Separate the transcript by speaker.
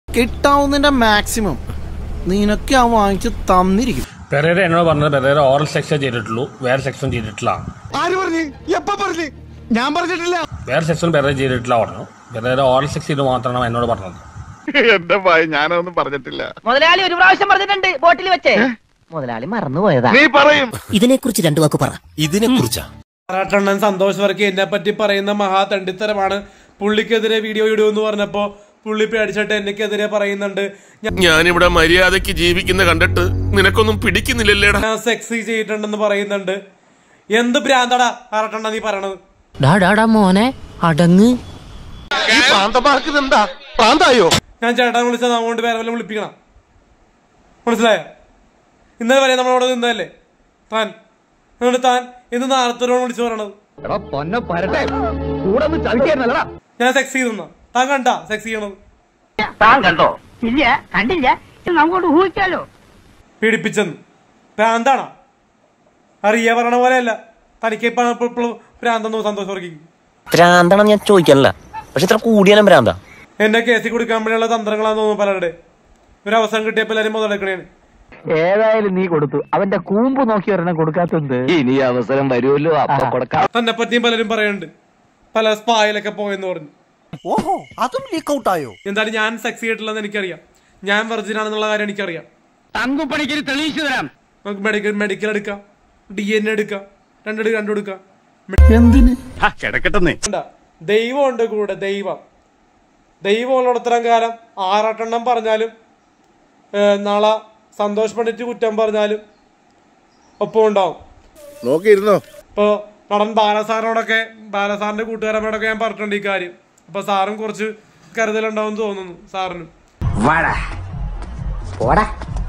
Speaker 1: കിട്ടാവുന്നതിന്റെ maximum നിനക്ക് ഞാൻ വാങ്ങിച്ച് തന്നിരിക്കും
Speaker 2: പെരേര എന്നോട് പറഞ്ഞത് പെരേര ഓറൽ സെക്ഷൻ ചെയ്തിട്ടുള്ളൂ വേറെ സെക്ഷൻ ചെയ്തിട്ടില്ല
Speaker 3: ആര് പറഞ്ഞു എപ്പ പറഞ്ഞു ഞാൻ പറഞ്ഞിട്ടില്ല
Speaker 2: വേറെ സെക്ഷൻ പെരേര ചെയ്തിട്ടില്ല പറഞ്ഞു പെരേര ഓറൽ സെക്സ് ചെയ്ത് മാത്രമാണ് എന്നോട് പറഞ്ഞത്
Speaker 3: എന്റെ ഭയ ഞാനൊന്നും പറഞ്ഞിട്ടില്ല
Speaker 4: മുതലാളി ഒരു പ്രാവശ്യം പറഞ്ഞിട്ടുണ്ട് ബോട്ടിൽ വെച്ച് മുതലാളി മറന്നുപോയതാ
Speaker 3: നീ പറയും
Speaker 5: ഇതിനെക്കുറിച്ച് രണ്ടു വാക്ക് പറ ഇതിനെ കുറിച്ചാ
Speaker 6: ആറാട്ടണ്ണൻ സന്തോഷ് വർക്കി എന്നെ പറ്റി പറയുന്ന മഹാതണ്ടിത്തരമാണ് പുള്ളിക്കെതിരെ വീഡിയോ ഇടുമെന്ന് പറഞ്ഞപ്പോ പുള്ളി പേടിച്ചിട്ട് എനിക്കെതിരെ പറയുന്നുണ്ട്
Speaker 7: ഞാനിവിടെ മര്യാദയ്ക്ക് ജീവിക്കുന്ന കണ്ടിട്ട് നിനക്കൊന്നും പിടിക്കുന്നില്ലല്ലേടാ
Speaker 6: ഞാൻ സെക്സി ചെയ്തിട്ടുണ്ടെന്ന് പറയുന്നുണ്ട് എന്ത് ഭ്രാന്തടാ ആറാട്ടണ്ണ നീ പറയണത്
Speaker 5: ഡാടാ മോനെ അടങ്ങ്
Speaker 3: ഈ പ്രാന്തമാർക്ക് എന്താ പ്രാന്തായോ
Speaker 6: ഞാൻ ചേട്ടൻ വിളിച്ചാൽ നമ്മോണ്ട് വേറെ വല്ല വിളിപ്പിക്കണം മനസ്സിലായോ ഇന്നലെ വരെ നമ്മളവിടെ നിന്നതല്ലേ താൻ എന്നിട്ട് താൻ ഇന്ന് നാളത്തോരോട് വിളിച്ചു പറയണത് ഞാൻ സെക്സ് ചെയ്തെന്ന താൻ കണ്ട സെക്സ് ചെയ്യണത്
Speaker 4: താൻ കണ്ടോ ഇല്ല കണ്ടില്ല നമുക്കോട്ട് ഊഹിക്കാലോ
Speaker 6: പീഡിപ്പിച്ചെന്ന് ഭ്രാന്താണോ അറിയ പറയണ പോലെയല്ല തനിക്ക് ഇപ്പോഴും ഭ്രാന്തെന്ന് സന്തോഷം വർക്കിക്ക്
Speaker 5: ഭ്രാന്താണെന്ന് ഞാൻ ചോദിക്കാനല്ല പക്ഷെ ഇത്ര കൂടിയാലും ഭ്രാന്താ
Speaker 6: എന്നെ കേസിൽ കൊടുക്കാൻ വേണ്ടിയുള്ള തന്ത്രങ്ങളാന്ന് തോന്നുന്നു പലരുടെ ഒരു അവസരം കിട്ടിയപ്പോൾ എല്ലാവരും മുതലെടുക്കണേന്
Speaker 8: ഏതായാലും നീ കൊടുത്തു അവന്റെ കൂമ്പ് നോക്കി ഒരെണ്ണം കൊടുക്കാത്തത് ഇനി അവസരം വരുമല്ലോ അപ്പൊ കൊടുക്കാം
Speaker 6: തന്നെ പറ്റിയും പലരും പറയുന്നുണ്ട് പല സ്പായിലൊക്കെ പോയെന്ന് പറഞ്ഞു
Speaker 1: ഓഹോ അതും ലീക്ക് ഔട്ട് ആയോ
Speaker 6: എന്തായാലും ഞാൻ സെക്സ് ചെയ്തിട്ടില്ലെന്ന് എനിക്കറിയാം ഞാൻ വെർജിൻ ആണെന്നുള്ള കാര്യം എനിക്കറിയാം
Speaker 8: തങ്കുപ്പണിക്ക് തെളിയിച്ചു തരാം
Speaker 6: നമുക്ക് മെഡിക്കൽ മെഡിക്കൽ എടുക്കാം ഡി എൻ എ എടുക്കാം രണ്ടെടുക്ക രണ്ടെടുക്കാം
Speaker 1: എന്തിന്
Speaker 3: കിടക്കട്ടെന്നേ
Speaker 6: എന്താ ദൈവമുണ്ട് കൂടെ ദൈവം ദൈവം ഉള്ളിടത്തോളം കാലം ആറാട്ടെണ്ണം പറഞ്ഞാലും ഏ, നാളെ സന്തോഷ് പണ്ഡിറ്റ് കുറ്റം പറഞ്ഞാലും ഒപ്പം ഉണ്ടാവും
Speaker 3: നോക്കിയിരുന്നോ
Speaker 6: ഇപ്പോ നടൻ ബാലസാറിനോടൊക്കെ ബാലസാറിന്റെ കൂട്ടുകാരന്മാരോടൊക്കെ ഞാൻ പറഞ്ഞിട്ടുണ്ട് ഈ കാര്യം അപ്പൊ സാറും കുറച്ച് കരുതലുണ്ടാവും തോന്നുന്നു സാറിനും
Speaker 8: പോടാ